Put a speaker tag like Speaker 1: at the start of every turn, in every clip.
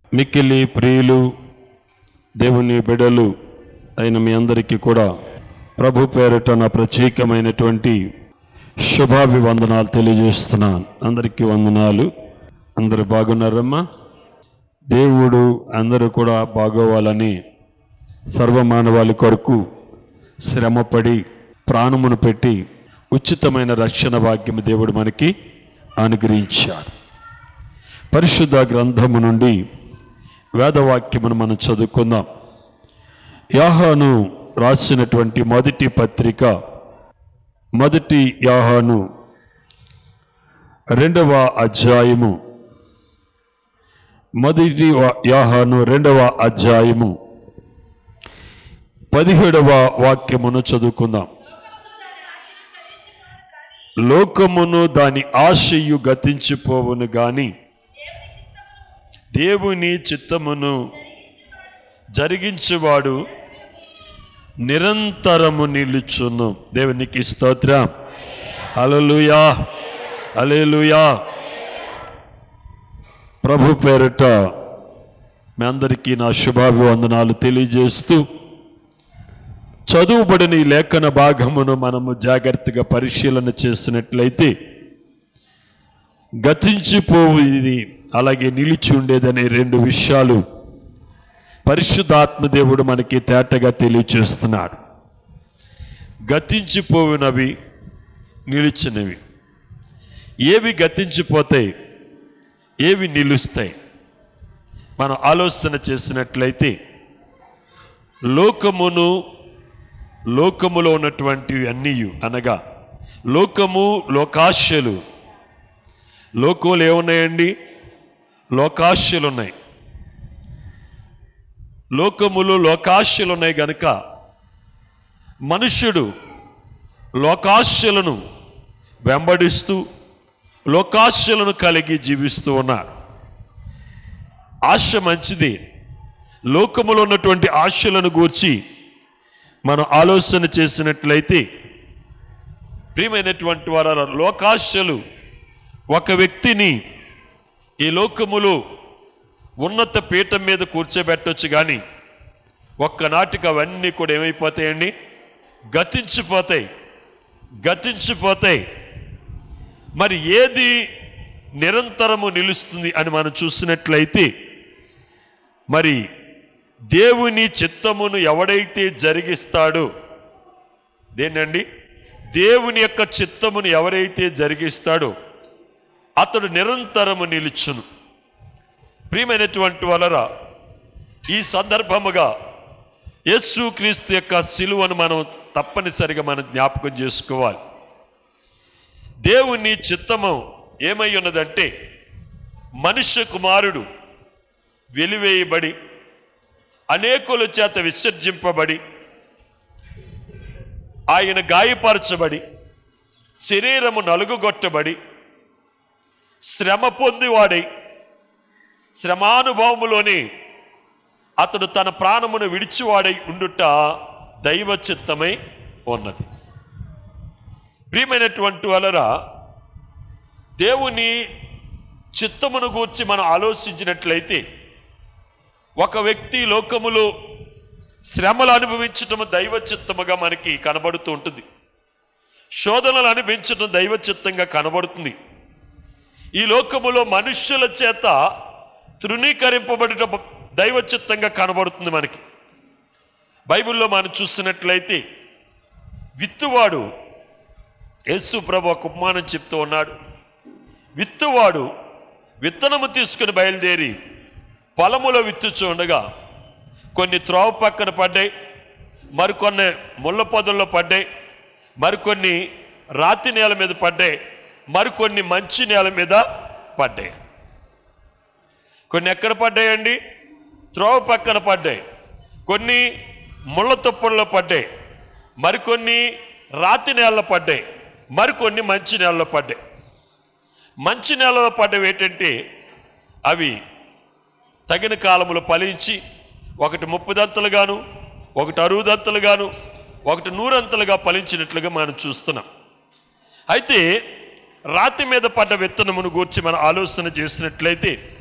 Speaker 1: మిక్కిలి ప్రియులు దేవుని బిడలు అయిన మీ అందరికీ కూడా ప్రభు పేరిట నా ప్రత్యేకమైనటువంటి శుభాభివందనాలు తెలియజేస్తున్నాను అందరికీ వందనాలు అందరూ బాగున్నారమ్మా దేవుడు అందరూ కూడా బాగోవాలని సర్వమానవాళి కొరకు శ్రమపడి ప్రాణమును పెట్టి ఉచితమైన రక్షణ భాగ్యము దేవుడు మనకి అనుగ్రహించాడు పరిశుద్ధ గ్రంథము నుండి వేదవాక్యమును మనం చదువుకుందాం యాహాను రాసినటువంటి మొదటి పత్రిక మొదటి యాహాను రెండవ అధ్యాయము మొదటి వా- యాహాను రెండవ అధ్యాయము పదిహేడవ వాక్యమును చదువుకుందాం లోకమును దాని ఆశయు గతించిపోవును గాని దేవుని చిత్తమును జరిగించువాడు నిరంతరము నిలుచును దేవునికి స్తోత్రం అలలుయా అలేలుయా ప్రభు పేరిట మీ అందరికీ నా శుభాభివందనాలు తెలియజేస్తూ చదువుబడిన ఈ లేఖన భాగమును మనము జాగ్రత్తగా పరిశీలన చేసినట్లయితే గతించిపోవు ఇది అలాగే నిలిచి ఉండేదనే రెండు విషయాలు పరిశుద్ధాత్మదేవుడు మనకి తేటగా తెలియచేస్తున్నాడు గతించిపోయినవి నిలిచినవి ఏవి గతించిపోతాయి ఏవి నిలుస్తాయి మనం ఆలోచన చేసినట్లయితే లోకమును లోకములో ఉన్నటువంటివి అన్నీ అనగా లోకము లోకాశలు లోకంలో ఏమున్నాయండి లోకాశలు ఉన్నాయి లోకములు లోకాశలు ఉన్నాయి గనుక మనుష్యుడు లోకాశలను వెంబడిస్తూ లోకాశలను కలిగి జీవిస్తూ ఉన్నాడు ఆశ మంచిది లోకములో ఉన్నటువంటి ఆశలను గూర్చి మనం ఆలోచన చేసినట్లయితే ప్రియమైనటువంటి వారు లోకాశలు ఒక వ్యక్తిని ఈ లోకములో ఉన్నత పీఠం మీద కూర్చోబెట్టొచ్చు కానీ ఒక్కనాటికి అవన్నీ కూడా ఏమైపోతాయండి గతించిపోతాయి గతించిపోతాయి మరి ఏది నిరంతరము నిలుస్తుంది అని మనం చూసినట్లయితే మరి దేవుని చిత్తమును ఎవడైతే జరిగిస్తాడో దేనండి దేవుని యొక్క చిత్తమును ఎవరైతే జరిగిస్తాడో అతడు నిరంతరము నిలుచును ప్రియమైనటువంటి వలన ఈ సందర్భముగా యేసు క్రీస్తు యొక్క సిలువను మనం తప్పనిసరిగా మనం జ్ఞాపకం చేసుకోవాలి దేవుని చిత్తము ఏమై ఉన్నదంటే మనుష్య కుమారుడు వెలివేయబడి అనేకుల చేత విసర్జింపబడి ఆయన గాయపరచబడి శరీరము నలుగుగొట్టబడి శ్రమ పొందివాడై శ్రమానుభవములోని అతడు తన ప్రాణమును విడిచివాడై ఉండుట దైవ చిత్తమై ఉన్నది ప్రియమైనటువంటి వలన దేవుని చిత్తమును గూర్చి మనం ఆలోచించినట్లయితే ఒక వ్యక్తి లోకములో శ్రమలు అనుభవించటము దైవ చిత్తముగా మనకి కనబడుతూ ఉంటుంది శోధనలు అనుభవించటం దైవ చిత్తంగా కనబడుతుంది ఈ లోకములో మనుష్యుల చేత తృణీకరింపబడట దైవ చిత్తంగా కనబడుతుంది మనకి బైబిల్లో మనం చూస్తున్నట్లయితే విత్తువాడు యేసు ప్రభు ఒక ఉపమానం చెప్తూ ఉన్నాడు విత్తువాడు విత్తనము తీసుకుని బయలుదేరి పొలములో విత్తుచూ ఉండగా కొన్ని త్రోవ పక్కన పడ్డాయి మరికొన్ని ముళ్ళ పొదల్లో పడ్డాయి మరికొన్ని రాతి నేల మీద పడ్డాయి మరికొన్ని మంచి నేల మీద పడ్డాయి కొన్ని ఎక్కడ పడ్డాయండి త్రోవ పక్కన పడ్డాయి కొన్ని ముళ్ళ తుప్పల్లో పడ్డాయి మరికొన్ని రాతి నేలలో పడ్డాయి మరికొన్ని మంచి నేలలో పడ్డాయి మంచి నేలలో పడ్డవి ఏంటంటే అవి తగిన కాలంలో ఫలించి ఒకటి ముప్పదంతలుగాను ఒకటి అరువుదంతలుగాను ఒకటి నూరంతలుగా ఫలించినట్లుగా మనం చూస్తున్నాం అయితే రాతి మీద పడ్డ విత్తనమును గూర్చి మనం ఆలోచన చేసినట్లయితే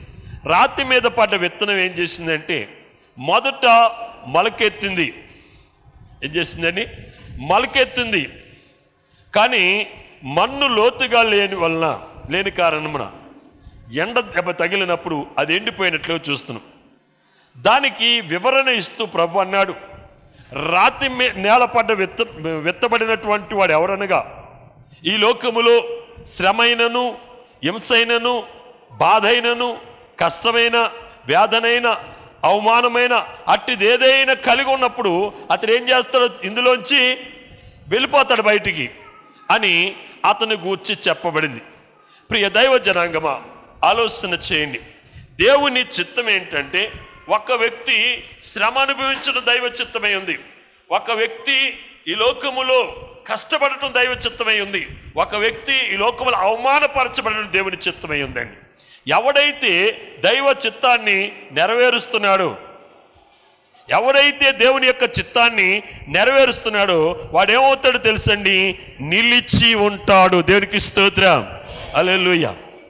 Speaker 1: రాతి మీద పడ్డ విత్తనం ఏం చేసిందంటే మొదట మొలకెత్తింది ఏం చేసిందండి మొలకెత్తింది కానీ మన్ను లోతుగా లేని వలన లేని కారణమున ఎండ దెబ్బ తగిలినప్పుడు అది ఎండిపోయినట్లుగా చూస్తున్నాం దానికి వివరణ ఇస్తూ ప్రభు అన్నాడు రాతి మే నేలపడ్డ విత్త విత్తబడినటువంటి వాడు ఎవరనగా ఈ లోకములో శ్రమైనను హింసైనను బాధైనను కష్టమైన వేదనైన అవమానమైన అట్టిదేదైనా కలిగి ఉన్నప్పుడు అతను ఏం చేస్తాడో ఇందులోంచి వెళ్ళిపోతాడు బయటికి అని అతని గూర్చి చెప్పబడింది ప్రియ దైవ జనాంగమా ఆలోచన చేయండి దేవుని చిత్తం ఏంటంటే ఒక వ్యక్తి శ్రమ అనుభవించడం దైవ చిత్తమై ఉంది ఒక వ్యక్తి ఈ లోకములో కష్టపడటం దైవ చిత్తమై ఉంది ఒక వ్యక్తి ఈ లోకములో అవమానపరచబడడం దేవుని చిత్తమై ఉందండి ఎవడైతే దైవ చిత్తాన్ని నెరవేరుస్తున్నాడో ఎవరైతే దేవుని యొక్క చిత్తాన్ని నెరవేరుస్తున్నాడో వాడేమవుతాడో తెలుసండి నిలిచి ఉంటాడు దేవునికి స్తోత్రం అలెలుయ్య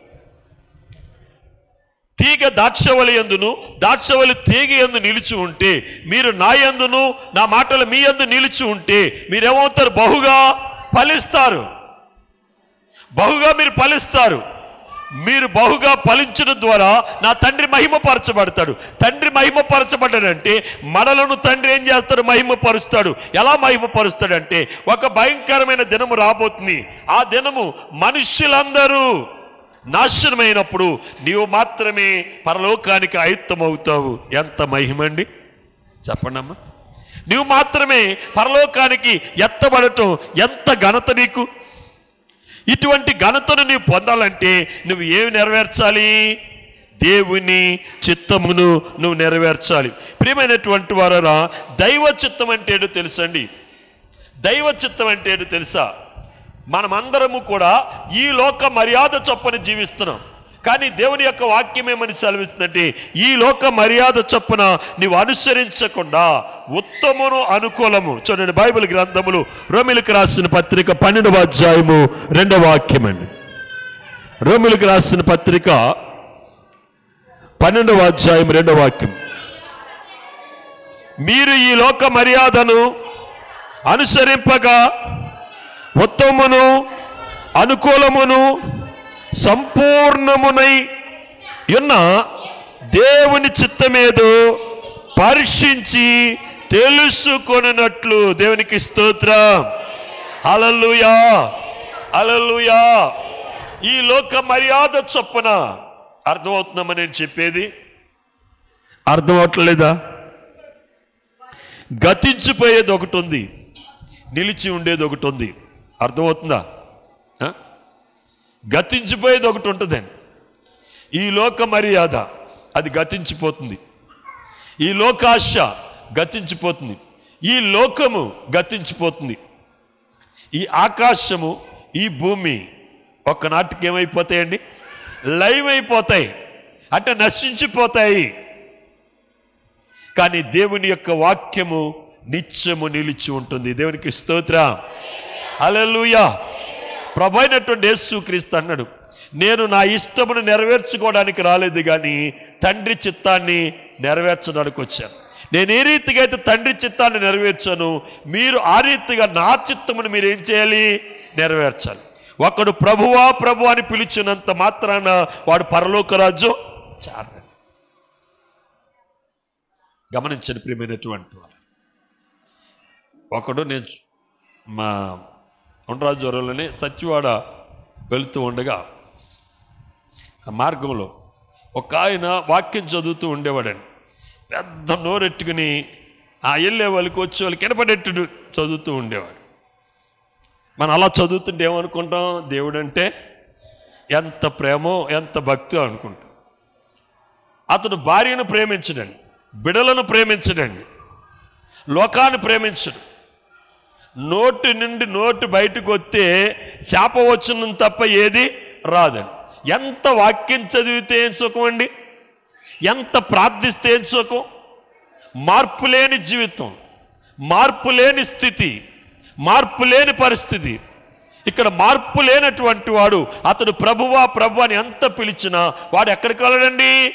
Speaker 1: తీగ దాక్షవలి ఎందును దాక్షవలి తీగ ఎందు నిలిచి ఉంటే మీరు నా యందును నా మాటలు మీ యందు నిలిచి ఉంటే మీరేమవుతారు బహుగా ఫలిస్తారు బహుగా మీరు ఫలిస్తారు మీరు బహుగా ఫలించడం ద్వారా నా తండ్రి మహిమపరచబడతాడు తండ్రి మహిమపరచబడ్డాడంటే మనలను తండ్రి ఏం చేస్తాడు మహిమపరుస్తాడు ఎలా మహిమపరుస్తాడంటే ఒక భయంకరమైన దినము రాబోతుంది ఆ దినము మనుష్యులందరూ నాశనమైనప్పుడు నీవు మాత్రమే పరలోకానికి ఆయుత్తమవుతావు ఎంత మహిమండి చెప్పండి అమ్మా నువ్వు మాత్రమే పరలోకానికి ఎత్తబడటం ఎంత ఘనత నీకు ఇటువంటి ఘనతను నీవు పొందాలంటే నువ్వు ఏమి నెరవేర్చాలి దేవుని చిత్తమును నువ్వు నెరవేర్చాలి ప్రియమైనటువంటి వారరా దైవ చిత్తం అంటే ఏంటో తెలుసండి దైవ చిత్తం అంటే ఏంటో తెలుసా మనమందరము కూడా ఈ లోక మర్యాద చొప్పున జీవిస్తున్నాం కానీ దేవుని యొక్క వాక్యం ఏమని సెలవిస్తుందంటే ఈ లోక మర్యాద చొప్పున నీవు అనుసరించకుండా ఉత్తమును అనుకూలము చూడండి బైబిల్ గ్రంథములు రోమిలకు రాసిన పత్రిక పన్నెండవ అధ్యాయము రెండవ వాక్యం అండి రోమిలకు రాసిన పత్రిక పన్నెండవ అధ్యాయం రెండవ వాక్యం మీరు ఈ లోక మర్యాదను అనుసరింపగా ఉత్తమమును అనుకూలమును సంపూర్ణమునై ఉన్న దేవుని చిత్తమేదో పరీక్షించి తెలుసుకొనినట్లు దేవునికి స్తోత్రం అలలుయా అలలుయా ఈ లోక మర్యాద చొప్పున అర్థమవుతుందమ్మా నేను చెప్పేది అర్థమవట్లేదా గతించిపోయేది ఒకటి ఉంది నిలిచి ఉండేది ఒకటి ఉంది అర్థమవుతుందా ఆ? గతించిపోయేది ఒకటి ఉంటుందండి ఈ లోక మర్యాద అది గతించిపోతుంది ఈ లోకాశ గతించిపోతుంది ఈ లోకము గతించిపోతుంది ఈ ఆకాశము ఈ భూమి ఒక్కనాటికి ఏమైపోతాయండి లైవ్ అయిపోతాయి అంటే నశించిపోతాయి కానీ దేవుని యొక్క వాక్యము నిత్యము నిలిచి ఉంటుంది దేవునికి స్తోత్ర అలలుయా ప్రభు అయినటువంటి యేసుక్రీస్తు అన్నాడు నేను నా ఇష్టమును నెరవేర్చుకోవడానికి రాలేదు కానీ తండ్రి చిత్తాన్ని నెరవేర్చడానికి వచ్చాను నేను ఏ రీతిగా అయితే తండ్రి చిత్తాన్ని నెరవేర్చాను మీరు ఆ రీతిగా నా చిత్తమును మీరు ఏం చేయాలి నెరవేర్చాలి ఒకడు ప్రభువా ప్రభు అని పిలిచినంత మాత్రాన వాడు పరలోక రాజ్యం చారడు గమనించని ప్రియమైనటువంటి వారు ఒకడు నేను మా ఉండరాజు జ్వరంలోనే సత్యవాడ వెళుతూ ఉండగా ఆ మార్గంలో ఒక ఆయన వాక్యం చదువుతూ ఉండేవాడండి పెద్ద నోరెట్టుకుని ఆ వెళ్ళే వాళ్ళకి వచ్చే వాళ్ళకి వినపడేట్టు చదువుతూ ఉండేవాడు మనం అలా చదువుతుంటే ఏమనుకుంటాం దేవుడు అంటే ఎంత ప్రేమో ఎంత భక్తో అనుకుంటాం అతడు భార్యను ప్రేమించడండి బిడలను ప్రేమించడండి లోకాన్ని ప్రేమించడు నోటి నుండి నోటు బయటకు వస్తే శాప వచ్చిన తప్ప ఏది రాదండి ఎంత వాక్యం చదివితే ఏం సుఖం అండి ఎంత ప్రార్థిస్తే ఏం సుఖం మార్పు లేని జీవితం మార్పు లేని స్థితి మార్పు లేని పరిస్థితి ఇక్కడ మార్పు లేనటువంటి వాడు అతడు ప్రభువా ప్రభు అని ఎంత పిలిచినా వాడు ఎక్కడికి వెళ్ళడండి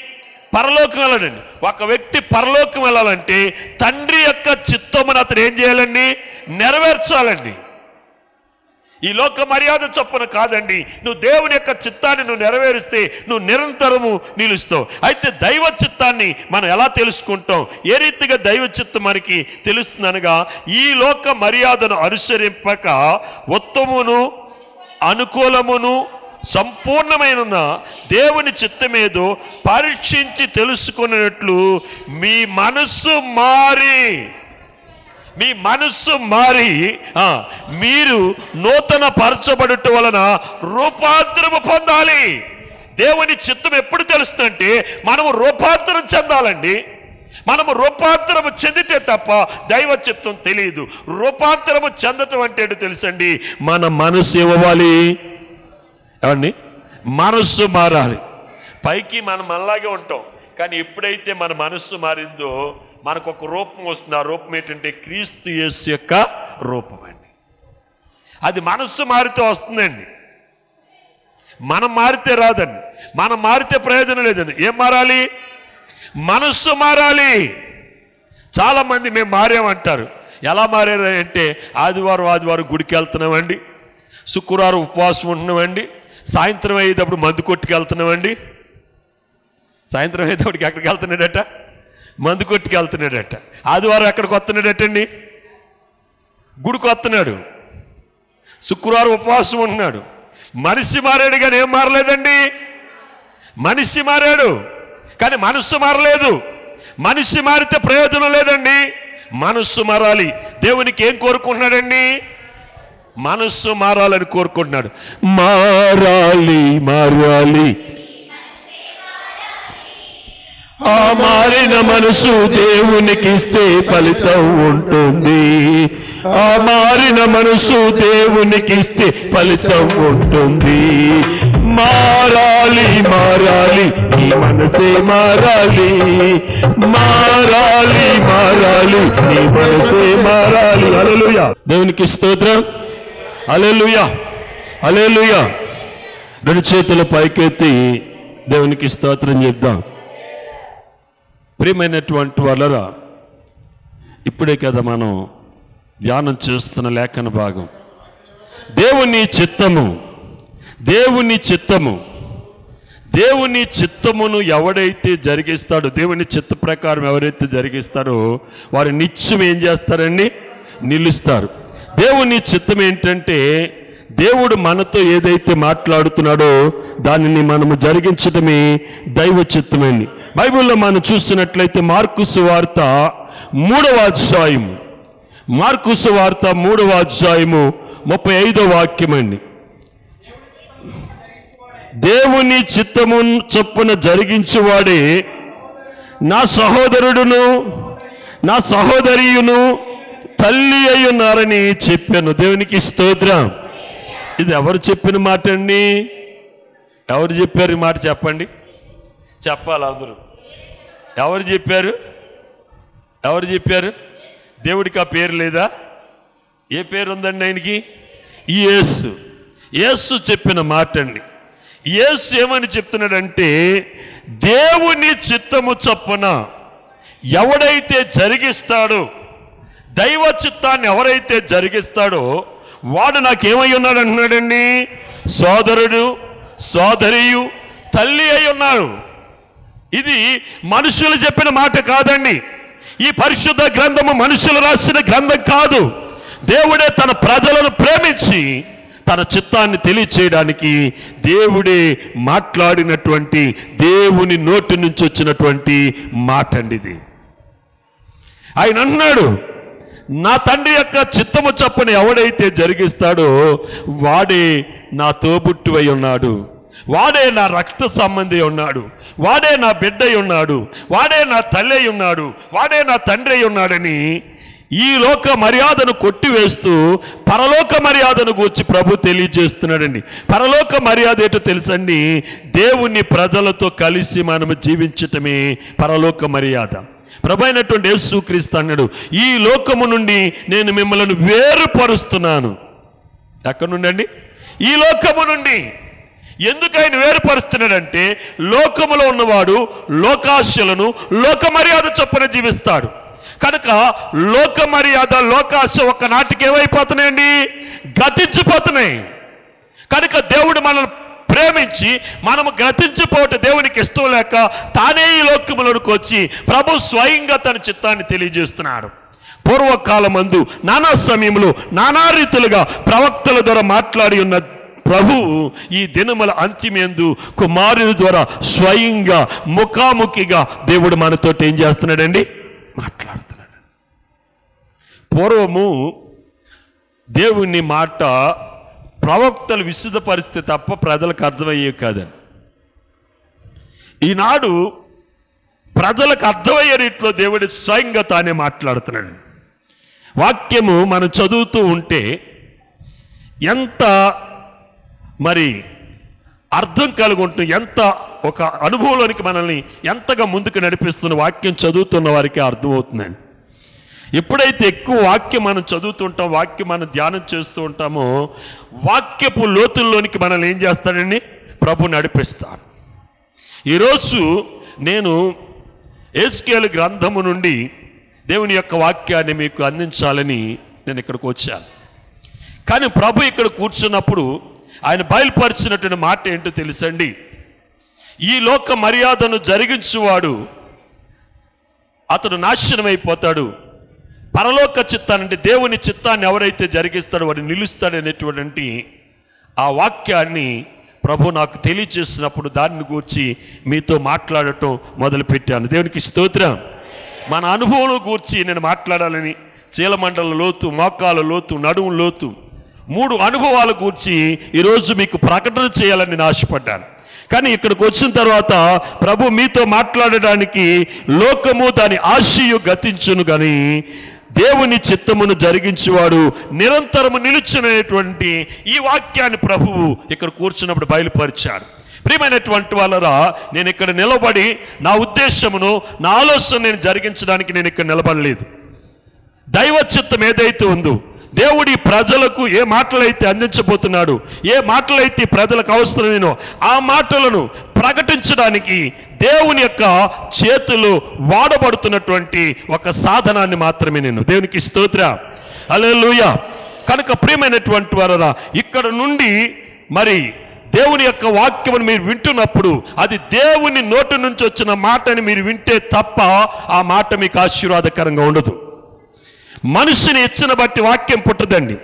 Speaker 1: పరలోకం వెళ్ళాడండి ఒక వ్యక్తి పరలోకం వెళ్ళాలంటే తండ్రి యొక్క చిత్తమును అతను ఏం చేయాలండి నెరవేర్చాలండి ఈ లోక మర్యాద చొప్పున కాదండి నువ్వు దేవుని యొక్క చిత్తాన్ని నువ్వు నెరవేరిస్తే నువ్వు నిరంతరము నిలుస్తావు అయితే దైవ చిత్తాన్ని మనం ఎలా తెలుసుకుంటాం ఏ రీతిగా దైవ చిత్తం మనకి తెలుస్తుందనగా ఈ లోక మర్యాదను అనుసరింపక ఉత్తమును అనుకూలమును సంపూర్ణమైన దేవుని చిత్తమేదో పరీక్షించి తెలుసుకున్నట్లు మీ మనస్సు మారి మీ మనస్సు మారి ఆ, మీరు నూతన పరచబడుట వలన రూపాంతరము పొందాలి దేవుని చిత్తం ఎప్పుడు తెలుస్తుందంటే మనము రూపాంతరం చెందాలండి మనము రూపాంతరము చెందితే తప్ప దైవ చిత్తం తెలియదు రూపాంతరము చెందటం అంటే ఏంటో తెలుసండి మన మనసు ఇవ్వాలి ఏమండి మనస్సు మారాలి పైకి మనం మనలాగే ఉంటాం కానీ ఎప్పుడైతే మన మనస్సు మారిందో మనకు ఒక రూపం వస్తుంది ఆ రూపం ఏంటంటే క్రీస్తు యేసు యొక్క రూపం అండి అది మనస్సు మారితే వస్తుందండి మనం మారితే రాదండి మనం మారితే ప్రయోజనం లేదండి ఏం మారాలి మనస్సు మారాలి చాలా మంది మేము మారామంటారు ఎలా మారారు అంటే ఆదివారం ఆదివారం గుడికి వెళ్తున్నామండి శుక్రవారం ఉపవాసం ఉంటున్నామండి సాయంత్రం అయ్యేటప్పుడు మందు కొట్టుకు వెళ్తున్నామండి సాయంత్రం అయ్యేటప్పటికి ఎక్కడికి వెళ్తున్నాడట మందు కొట్టుకు వెళ్తున్నాడట ఆదివారం ఎక్కడికి వస్తున్నాడటండి గుడికి వస్తున్నాడు శుక్రవారం ఉపవాసం ఉంటున్నాడు మనిషి మారాడు కానీ ఏం మారలేదండి మనిషి మారాడు కానీ మనస్సు మారలేదు మనిషి మారితే ప్రయోజనం లేదండి మనస్సు మారాలి దేవునికి ఏం కోరుకుంటున్నాడండి మనస్సు మారాలని కోరుకుంటున్నాడు మారాలి మారాలి ఆ మారిన మనసు దేవునికి ఇస్తే ఫలితం ఉంటుంది ఆ మారిన మనసు దేవునికి ఇస్తే ఫలితం ఉంటుంది మారాలి మారాలి నీ మనసే మారాలి మారాలి మారాలి నీ మనసే మారాలి అలలుయ దేవునికి స్తోత్రం అలెలుయ అలెలుయ రెండు చేతుల పైకెత్తి దేవునికి స్తోత్రం చెప్దాం ప్రియమైనటువంటి వాళ్ళరా ఇప్పుడే కదా మనం ధ్యానం చేస్తున్న లేఖన భాగం దేవుని చిత్తము దేవుని చిత్తము దేవుని చిత్తమును ఎవడైతే జరిగిస్తాడో దేవుని చిత్త ప్రకారం ఎవరైతే జరిగిస్తారో వారు నిత్యం ఏం చేస్తారండి నిలుస్తారు దేవుని చిత్తం ఏంటంటే దేవుడు మనతో ఏదైతే మాట్లాడుతున్నాడో దానిని మనము జరిగించటమే దైవ చిత్తమండి బైబిల్లో మనం చూస్తున్నట్లయితే మార్కుసు వార్త మూడవ అధ్యాయం మార్కుసు వార్త మూడవ అధ్యాయము ముప్పై ఐదో వాక్యమండి దేవుని చిత్తము చొప్పున జరిగించువాడే నా సహోదరుడును నా సహోదరియును తల్లి అయి ఉన్నారని చెప్పాను దేవునికి స్తోత్రం ఇది ఎవరు చెప్పిన మాట అండి ఎవరు చెప్పారు ఈ మాట చెప్పండి చెప్పాలి అందరూ ఎవరు చెప్పారు ఎవరు చెప్పారు దేవుడికి ఆ పేరు లేదా ఏ పేరు ఉందండి ఆయనకి యేసు యేసు చెప్పిన మాట అండి యేసు ఏమని చెప్తున్నాడంటే దేవుని చిత్తము చొప్పున ఎవడైతే జరిగిస్తాడో దైవ చిత్తాన్ని ఎవరైతే జరిగిస్తాడో వాడు నాకేమై ఉన్నాడు అంటున్నాడండి సోదరుడు సోదరియు తల్లి అయి ఉన్నాడు ఇది మనుషులు చెప్పిన మాట కాదండి ఈ పరిశుద్ధ గ్రంథము మనుషులు రాసిన గ్రంథం కాదు దేవుడే తన ప్రజలను ప్రేమించి తన చిత్తాన్ని తెలియచేయడానికి దేవుడే మాట్లాడినటువంటి దేవుని నోటి నుంచి వచ్చినటువంటి మాట అండి ఇది ఆయన అన్నాడు నా తండ్రి యొక్క చిత్తము చప్పున ఎవడైతే జరిగిస్తాడో వాడే నా తోబుట్టువై ఉన్నాడు వాడే నా రక్త సంబంధి ఉన్నాడు వాడే నా బిడ్డ అయి ఉన్నాడు వాడే నా తల్లి అయి ఉన్నాడు వాడే నా తండ్రి అయి ఉన్నాడని ఈ లోక మర్యాదను కొట్టివేస్తూ పరలోక మర్యాదను గూర్చి ప్రభు తెలియజేస్తున్నాడండి పరలోక మర్యాద ఏంటో తెలుసండి దేవుని ప్రజలతో కలిసి మనం జీవించటమే పరలోక మర్యాద ప్రభు అయినటువంటి యేసుక్రీస్తు అన్నాడు ఈ లోకము నుండి నేను మిమ్మల్ని వేరుపరుస్తున్నాను ఎక్కడి నుండి అండి ఈ లోకము నుండి ఎందుకు ఆయన వేరుపరుస్తున్నాడంటే లోకములో ఉన్నవాడు లోకాశలను లోక మర్యాద చొప్పున జీవిస్తాడు కనుక లోక మర్యాద లోకాశ ఒక్కనాటికి ఏమైపోతున్నాయండి గతించిపోతున్నాయి కనుక దేవుడు మనల్ని ప్రేమించి మనము గతించిపోవట దేవునికి ఇష్టం లేక తానే ఈ లోకములకు వచ్చి ప్రభు స్వయంగా తన చిత్తాన్ని తెలియజేస్తున్నాడు పూర్వకాలమందు నానా సమయంలో నానా రీతులుగా ప్రవక్తల ద్వారా మాట్లాడి ఉన్న ప్రభువు ఈ దినముల అంత్యమేందు కుమారుని ద్వారా స్వయంగా ముఖాముఖిగా దేవుడు మనతో ఏం చేస్తున్నాడండి మాట్లాడుతున్నాడు పూర్వము దేవుని మాట ప్రవక్తలు విశుద్ధ పరిస్థితి తప్ప ప్రజలకు అర్థమయ్యే కాదని ఈనాడు ప్రజలకు అర్థమయ్యే రీతిలో దేవుడు స్వయంగా తానే మాట్లాడుతున్నాడు వాక్యము మనం చదువుతూ ఉంటే ఎంత మరి అర్థం కలిగి ఉంటుంది ఎంత ఒక అనుభవంలోనికి మనల్ని ఎంతగా ముందుకు నడిపిస్తున్న వాక్యం చదువుతున్న వారికి అర్థమవుతుందండి ఎప్పుడైతే ఎక్కువ వాక్యం మనం చదువుతుంటాం వాక్యం మనం ధ్యానం చేస్తూ ఉంటామో వాక్యపు లోతుల్లోనికి మనల్ని ఏం చేస్తాడండి ప్రభు నడిపిస్తాడు ఈరోజు నేను ఏస్కేల్ గ్రంథము నుండి దేవుని యొక్క వాక్యాన్ని మీకు అందించాలని నేను ఇక్కడికి వచ్చాను కానీ ప్రభు ఇక్కడ కూర్చున్నప్పుడు ఆయన బయలుపరిచినటువంటి మాట ఏంటో తెలుసండి ఈ లోక మర్యాదను జరిగించువాడు అతడు నాశనం అయిపోతాడు పరలోక చిత్తాన్ని అంటే దేవుని చిత్తాన్ని ఎవరైతే జరిగిస్తాడో వాడు నిలుస్తాడనేటువంటి ఆ వాక్యాన్ని ప్రభు నాకు తెలియచేసినప్పుడు దాన్ని గూర్చి మీతో మాట్లాడటం మొదలుపెట్టాను దేవునికి స్తోత్రం మన అనుభవం గూర్చి నేను మాట్లాడాలని చీలమండల లోతు మోకాల లోతు నడుము లోతు మూడు అనుభవాల గూర్చి ఈరోజు మీకు ప్రకటన చేయాలని నేను ఆశపడ్డాను కానీ ఇక్కడికి వచ్చిన తర్వాత ప్రభు మీతో మాట్లాడడానికి లోకము దాని ఆశయు గతించును కానీ దేవుని చిత్తమును జరిగించేవాడు నిరంతరము నిలుచునేటువంటి ఈ వాక్యాన్ని ప్రభువు ఇక్కడ కూర్చున్నప్పుడు బయలుపరిచాడు ప్రియమైనటువంటి వాళ్ళరా నేను ఇక్కడ నిలబడి నా ఉద్దేశమును నా ఆలోచన నేను జరిగించడానికి నేను ఇక్కడ నిలబడలేదు దైవ చిత్తం ఏదైతే ఉందో దేవుడి ప్రజలకు ఏ మాటలైతే అందించబోతున్నాడు ఏ మాటలైతే ప్రజలకు అవసరమేనో ఆ మాటలను ప్రకటించడానికి దేవుని యొక్క చేతులు వాడబడుతున్నటువంటి ఒక సాధనాన్ని మాత్రమే నేను దేవునికి స్తోత్ర అలెలుయ కనుక ప్రియమైనటువంటి వారరా ఇక్కడ నుండి మరి దేవుని యొక్క వాక్యమును మీరు వింటున్నప్పుడు అది దేవుని నోటి నుంచి వచ్చిన మాటని మీరు వింటే తప్ప ఆ మాట మీకు ఆశీర్వాదకరంగా ఉండదు మనిషిని ఇచ్చిన బట్టి వాక్యం పుట్టదండి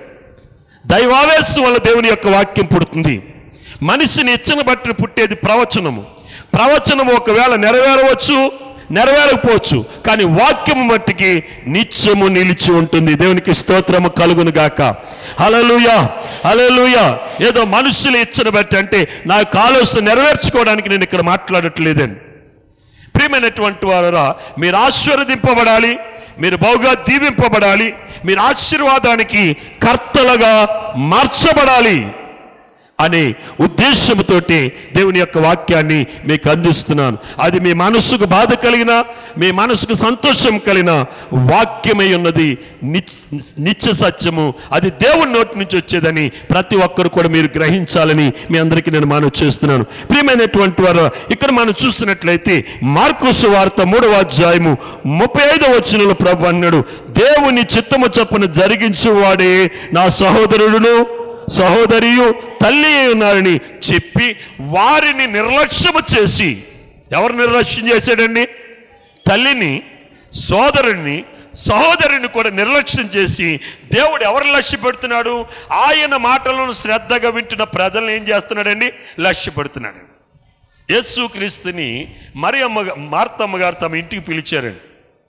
Speaker 1: దైవావేశం వల్ల దేవుని యొక్క వాక్యం పుడుతుంది మనిషిని ఇచ్చిన బట్టి పుట్టేది ప్రవచనము ప్రవచనము ఒకవేళ నెరవేరవచ్చు నెరవేరకపోవచ్చు కానీ వాక్యము మట్టికి నిత్యము నిలిచి ఉంటుంది దేవునికి స్తోత్రము కలుగును గాక హలలుయ హలలుయ ఏదో మనుషులు ఇచ్చిన బట్టి అంటే నా యొక్క ఆలోచన నెరవేర్చుకోవడానికి నేను ఇక్కడ మాట్లాడట్లేదండి ప్రియమైనటువంటి వారా మీరు ఆశీర్వదింపబడాలి మీరు బహుగా దీవింపబడాలి మీరు ఆశీర్వాదానికి కర్తలుగా మార్చబడాలి అనే ఉద్దేశంతోటి దేవుని యొక్క వాక్యాన్ని మీకు అందిస్తున్నాను అది మీ మనసుకు బాధ కలిగిన మీ మనసుకు సంతోషం కలిగిన వాక్యమై ఉన్నది నిచ్- నిత్య సత్యము అది దేవుని నోటి నుంచి వచ్చేదని ప్రతి ఒక్కరు కూడా మీరు గ్రహించాలని మీ అందరికీ నేను మనవి చేస్తున్నాను ప్రియమైనటువంటి వారు ఇక్కడ మనం చూస్తున్నట్లయితే మార్కుసు వార్త మూడవ అధ్యాయము ముప్పై ఐదవ వచనంలో ప్రభు అన్నాడు దేవుని చిత్తము చొప్పున జరిగించువాడే నా సహోదరుడును సహోదరియు తల్లి అయి ఉన్నారని చెప్పి వారిని నిర్లక్ష్యము చేసి ఎవరు నిర్లక్ష్యం చేశాడండి తల్లిని సోదరుణ్ణి సహోదరుని కూడా నిర్లక్ష్యం చేసి దేవుడు ఎవరు లక్ష్య పెడుతున్నాడు ఆయన మాటలను శ్రద్ధగా వింటున్న ప్రజలను ఏం చేస్తున్నాడండి లక్ష్య పెడుతున్నాడు యేసు క్రీస్తుని మరి అమ్మ మార్తమ్మ గారు తమ ఇంటికి పిలిచారండి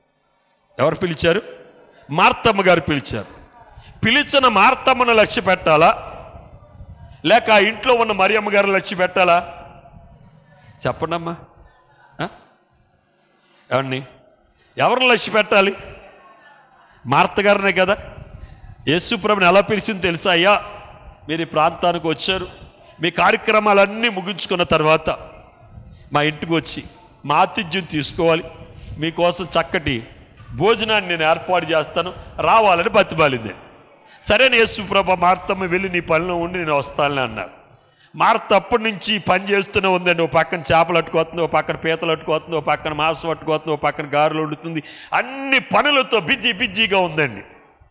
Speaker 1: ఎవరు పిలిచారు మార్తమ్మ గారు పిలిచారు పిలిచిన మార్తమ్మను లక్ష్య పెట్టాలా లేక ఆ ఇంట్లో ఉన్న మరియమ్మ గారు లక్ష్య పెట్టాలా చెప్పండమ్మా ఆ? ఏమండి ఎవరిని లక్ష్య పెట్టాలి మార్త గారినే కదా యేసుప్రభుని ఎలా పిలిచింది తెలుసా అయ్యా మీరు ఈ ప్రాంతానికి వచ్చారు మీ కార్యక్రమాలన్నీ ముగించుకున్న తర్వాత మా ఇంటికి వచ్చి మా ఆతిథ్యం తీసుకోవాలి మీకోసం చక్కటి భోజనాన్ని నేను ఏర్పాటు చేస్తాను రావాలని బతిమాలింది సరే యేసుప్రభ మార్తమ్మ వెళ్ళి నీ పనిలో ఉండి నేను వస్తానని అన్నాడు మార్త అప్పటి నుంచి పని చేస్తూనే ఉందండి ఓ పక్కన చేపలు అట్టుకోతుంది ఓ పక్కన పీతలు అట్టుకోతుంది ఓ పక్కన మాంసం అట్టుకోతుంది ఓ పక్కన గారెలు వండుతుంది అన్ని పనులతో బిజీ బిజీగా ఉందండి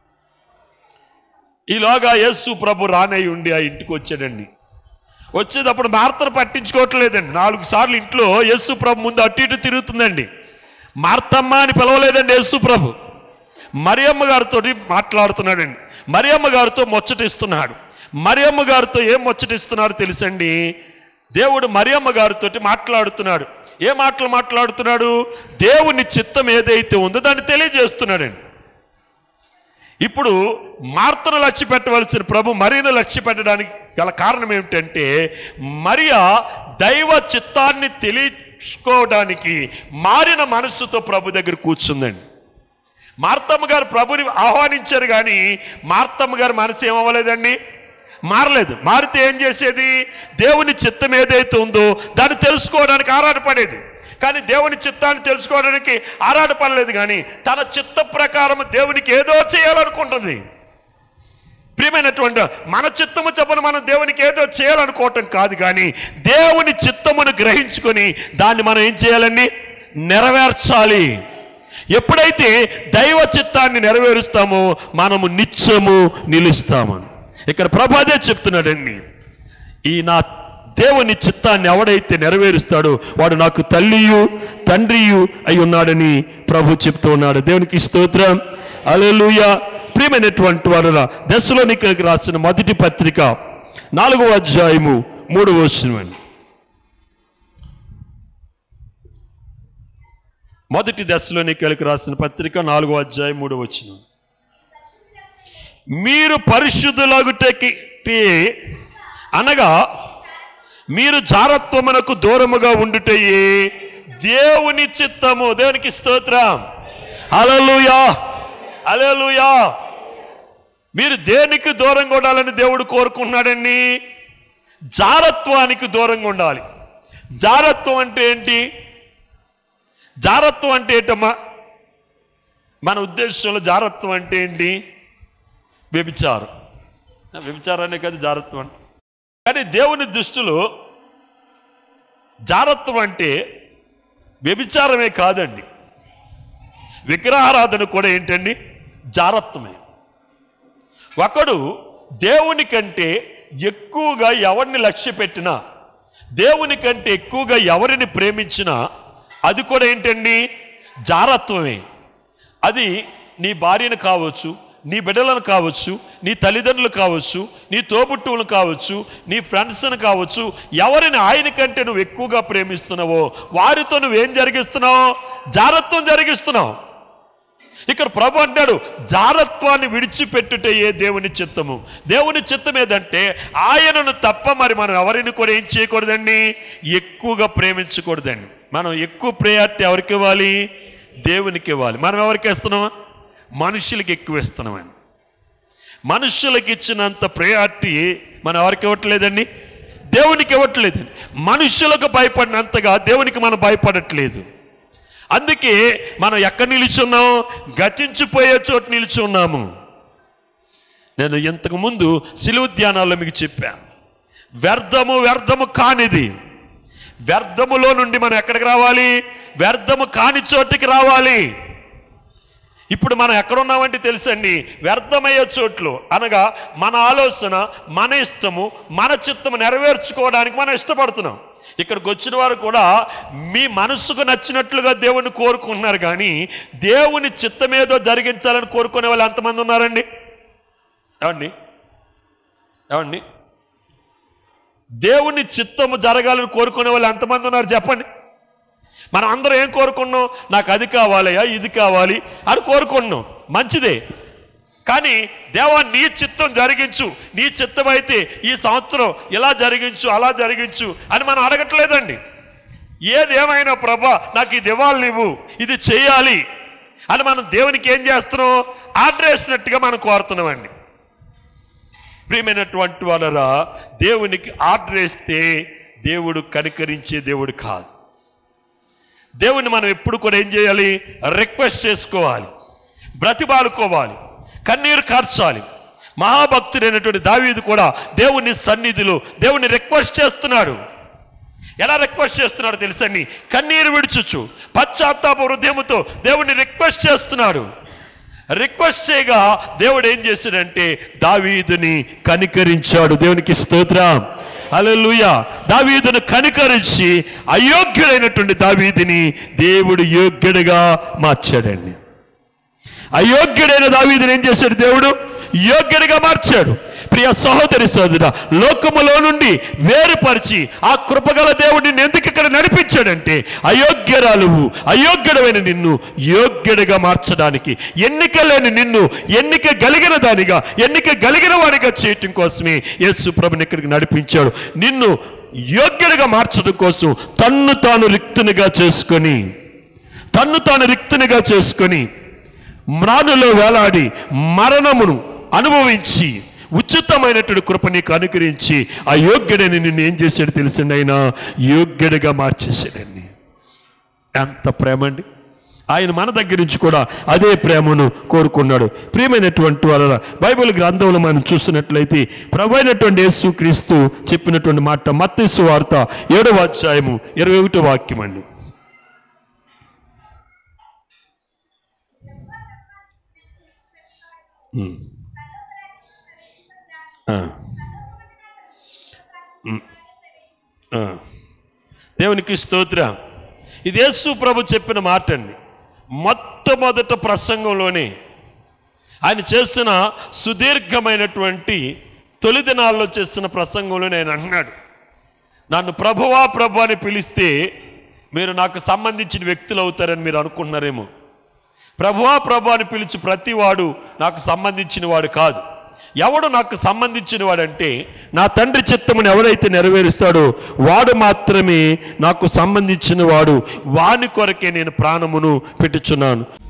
Speaker 1: ఈలోగా యేసు ప్రభు రానయ్య ఉండి ఆ ఇంటికి వచ్చాడండి వచ్చేటప్పుడు మార్తను పట్టించుకోవట్లేదండి నాలుగు సార్లు ఇంట్లో యేసు ప్రభు ముందు అటు ఇటు తిరుగుతుందండి మార్తమ్మ అని పిలవలేదండి యేసు ప్రభు మరియమ్మ గారితో మాట్లాడుతున్నాడండి మరియమ్మ గారితో ముచ్చటిస్తున్నాడు మరియమ్మ గారితో ఏం ముచ్చటిస్తున్నారో తెలుసండి దేవుడు మరియమ్మ గారితో మాట్లాడుతున్నాడు ఏ మాటలు మాట్లాడుతున్నాడు దేవుని చిత్తం ఏదైతే ఉందో దాన్ని తెలియజేస్తున్నాడండి ఇప్పుడు మార్తను లక్ష్య పెట్టవలసిన ప్రభు మరియను లక్ష్య పెట్టడానికి గల కారణం ఏమిటంటే మరియా దైవ చిత్తాన్ని తెలుసుకోవడానికి మారిన మనస్సుతో ప్రభు దగ్గర కూర్చుందండి మార్తమ్మ గారు ప్రభుని ఆహ్వానించారు కానీ మార్తమ్మ గారి మనసు ఏమవ్వలేదండి మారలేదు మారితే ఏం చేసేది దేవుని చిత్తం ఏదైతే ఉందో దాన్ని తెలుసుకోవడానికి ఆరాటపడేది కానీ దేవుని చిత్తాన్ని తెలుసుకోవడానికి ఆరాటపడలేదు కానీ తన చిత్త ప్రకారం దేవునికి ఏదో చేయాలనుకుంటుంది ప్రియమైనటువంటి మన చిత్తము చెప్పని మనం దేవునికి ఏదో చేయాలనుకోవటం కాదు కానీ దేవుని చిత్తమును గ్రహించుకొని దాన్ని మనం ఏం చేయాలండి నెరవేర్చాలి ఎప్పుడైతే దైవ చిత్తాన్ని నెరవేరుస్తామో మనము నిత్యము నిలుస్తాము ఇక్కడ ప్రభు అదే చెప్తున్నాడండి ఈ నా దేవుని చిత్తాన్ని ఎవడైతే నెరవేరుస్తాడో వాడు నాకు తల్లియు తండ్రియు అయి ఉన్నాడని ప్రభు చెప్తూ ఉన్నాడు దేవునికి స్తోత్రం అలెలుయ ప్రియమైనటువంటి వారు దశలోనికి రాసిన మొదటి పత్రిక నాలుగవ అధ్యాయము మూడవ వచనం మొదటి దశలోనికి రాసిన పత్రిక నాలుగో అధ్యాయం మూడవ వచనం మీరు పరిశుద్ధులగుటకి అనగా మీరు జారత్వమునకు దూరముగా ఉండుటయే దేవుని చిత్తము దేవునికి స్తోత్రం అలలుయా అలలుయా మీరు దేనికి దూరంగా ఉండాలని దేవుడు కోరుకుంటున్నాడండి జారత్వానికి దూరంగా ఉండాలి జారత్వం అంటే ఏంటి జారత్వం అంటే ఏంటమ్మా మన ఉద్దేశంలో జారత్వం అంటే ఏంటి వ్యభిచారం వ్యభిచారాన్ని కాదు జారత్వం అంటే కానీ దేవుని దృష్టిలో జారత్వం అంటే వ్యభిచారమే కాదండి విగ్రహారాధన కూడా ఏంటండి జారత్వమే ఒకడు దేవుని కంటే ఎక్కువగా ఎవరిని లక్ష్య పెట్టినా దేవుని కంటే ఎక్కువగా ఎవరిని ప్రేమించినా అది కూడా ఏంటండి జారత్వమే అది నీ భార్యను కావచ్చు నీ బిడ్డలను కావచ్చు నీ తల్లిదండ్రులు కావచ్చు నీ తోబుట్టువులు కావచ్చు నీ ఫ్రెండ్స్ని కావచ్చు ఎవరిని ఆయన కంటే నువ్వు ఎక్కువగా ప్రేమిస్తున్నావో వారితో నువ్వేం జరిగిస్తున్నావు జారత్వం జరిగిస్తున్నావు ఇక్కడ ప్రభు అంటాడు జారత్వాన్ని విడిచిపెట్టుటయే దేవుని చిత్తము దేవుని చిత్తం ఏదంటే ఆయనను తప్ప మరి మనం ఎవరిని కూడా ఏం చేయకూడదండి ఎక్కువగా ప్రేమించకూడదండి మనం ఎక్కువ ప్రయారిటీ ఎవరికి ఇవ్వాలి దేవునికి ఇవ్వాలి మనం ఎవరికి ఇస్తున్నామా మనుషులకి ఎక్కువ ఇస్తున్నామని మనుషులకి ఇచ్చినంత ప్రయారిటీ మనం ఎవరికి ఇవ్వట్లేదండి దేవునికి ఇవ్వట్లేదండి మనుషులకు భయపడినంతగా దేవునికి మనం భయపడట్లేదు అందుకే మనం ఎక్కడ నిలిచున్నాం గతించిపోయే చోటు నిలిచి ఉన్నాము నేను ఇంతకు ముందు సిలువ ధ్యానాల్లో మీకు చెప్పాను వ్యర్థము వ్యర్థము కానిది వ్యర్థములో నుండి మనం ఎక్కడికి రావాలి వ్యర్థము కాని చోటికి రావాలి ఇప్పుడు మనం ఎక్కడున్నామంటే తెలుసండి వ్యర్థమయ్యే చోట్లు అనగా మన ఆలోచన మన ఇష్టము మన చిత్తము నెరవేర్చుకోవడానికి మనం ఇష్టపడుతున్నాం ఇక్కడికి వచ్చిన వారు కూడా మీ మనస్సుకు నచ్చినట్లుగా దేవుణ్ణి కోరుకుంటున్నారు కానీ దేవుని చిత్తమేదో జరిగించాలని కోరుకునే వాళ్ళు ఎంతమంది ఉన్నారండి ఏమండి ఏమండి దేవుని చిత్తము జరగాలని కోరుకునే వాళ్ళు ఎంతమంది ఉన్నారు చెప్పండి మనం అందరం ఏం కోరుకున్నాం నాకు అది కావాలయ్యా ఇది కావాలి అని కోరుకున్నాం మంచిదే కానీ దేవా నీ చిత్తం జరిగించు నీ చిత్తం అయితే ఈ సంవత్సరం ఇలా జరిగించు అలా జరిగించు అని మనం అడగట్లేదండి ఏది ఏమైనా ప్రభా నాకు ఇది ఇవ్వాలి నువ్వు ఇది చేయాలి అని మనం దేవునికి ఏం చేస్తున్నాం ఆర్డర్ వేసినట్టుగా మనం కోరుతున్నామండి ప్రియమైనటువంటి వాళ్ళరా దేవునికి ఆర్డర్ వేస్తే దేవుడు కనికరించే దేవుడు కాదు దేవుని మనం ఎప్పుడు కూడా ఏం చేయాలి రిక్వెస్ట్ చేసుకోవాలి బ్రతిమాలుకోవాలి కన్నీరు కార్చాలి మహాభక్తుడైనటువంటి దావీదు కూడా దేవుని సన్నిధిలో దేవుని రిక్వెస్ట్ చేస్తున్నాడు ఎలా రిక్వెస్ట్ చేస్తున్నాడు తెలుసండి కన్నీరు విడుచుచు పశ్చాత్తాప హృదయముతో దేవుని రిక్వెస్ట్ చేస్తున్నాడు రిక్వెస్ట్ చేయగా దేవుడు ఏం చేశాడంటే దావీదుని కనికరించాడు దేవునికి స్తోత్రం హల్లెలూయ దావీదును కనికరించి అయోగ్యుడైనటువంటి దావీదిని దేవుడు యోగ్యుడిగా మార్చాడండి అయోగ్యుడైన దావీదుని ఏం చేశాడు దేవుడు యోగ్యుడిగా మార్చాడు ప్రియ సహోదరి సోదర లోకములో నుండి వేరుపరిచి ఆ కృపగల దేవుడిని ఎందుకు ఇక్కడ నడిపించాడంటే అయోగ్యరాలువు అయోగ్యుడమైన నిన్ను యోగ్యుడిగా మార్చడానికి ఎన్నిక లేని నిన్ను ఎన్నిక కలిగిన దానిగా ఎన్నిక కలిగిన వాడిగా చేయటం కోసమే యేసు ప్రభుని ఇక్కడికి నడిపించాడు నిన్ను యోగ్యుడిగా మార్చడం కోసం తన్ను తాను రిక్తునిగా చేసుకొని తన్ను తాను రిక్తునిగా చేసుకొని మ్రానులో వేలాడి మరణమును అనుభవించి ఉచితమైనటువంటి కృప నీకు అనుకరించి ఆ యోగ్యుడని నిన్ను ఏం చేశాడు తెలిసిండి ఆయన యోగ్యుడిగా మార్చేసాడండి ఎంత ప్రేమ అండి ఆయన మన దగ్గర నుంచి కూడా అదే ప్రేమను కోరుకున్నాడు ప్రియమైనటువంటి వాళ్ళ బైబిల్ గ్రంథంలో మనం చూసినట్లయితే ప్రభు అయినటువంటి యేసు క్రీస్తు చెప్పినటువంటి మాట మత్తేసు వార్త ఏడవ అధ్యాయము ఇరవై ఒకటో వాక్యం అండి ఉమ్. ఆ. ఉమ్. ఆ. దేవునికి స్తోత్రం ఇది యేసు ప్రభు చెప్పిన మాట అండి మొట్టమొదట ప్రసంగంలోనే ఆయన చేస్తున్న సుదీర్ఘమైనటువంటి తొలి దినాల్లో చేస్తున్న ప్రసంగంలోనే ఆయన అన్నాడు నన్ను ప్రభువా ప్రభు అని పిలిస్తే మీరు నాకు సంబంధించిన వ్యక్తులు అవుతారని మీరు అనుకుంటున్నారేమో ప్రభువా ప్రభు అని పిలిచి ప్రతివాడు నాకు సంబంధించిన వాడు కాదు ఎవడు నాకు సంబంధించిన వాడంటే నా తండ్రి చిత్తమును ఎవరైతే నెరవేరుస్తాడో వాడు మాత్రమే నాకు సంబంధించిన వాడు వాని కొరకే నేను ప్రాణమును పెట్టుచున్నాను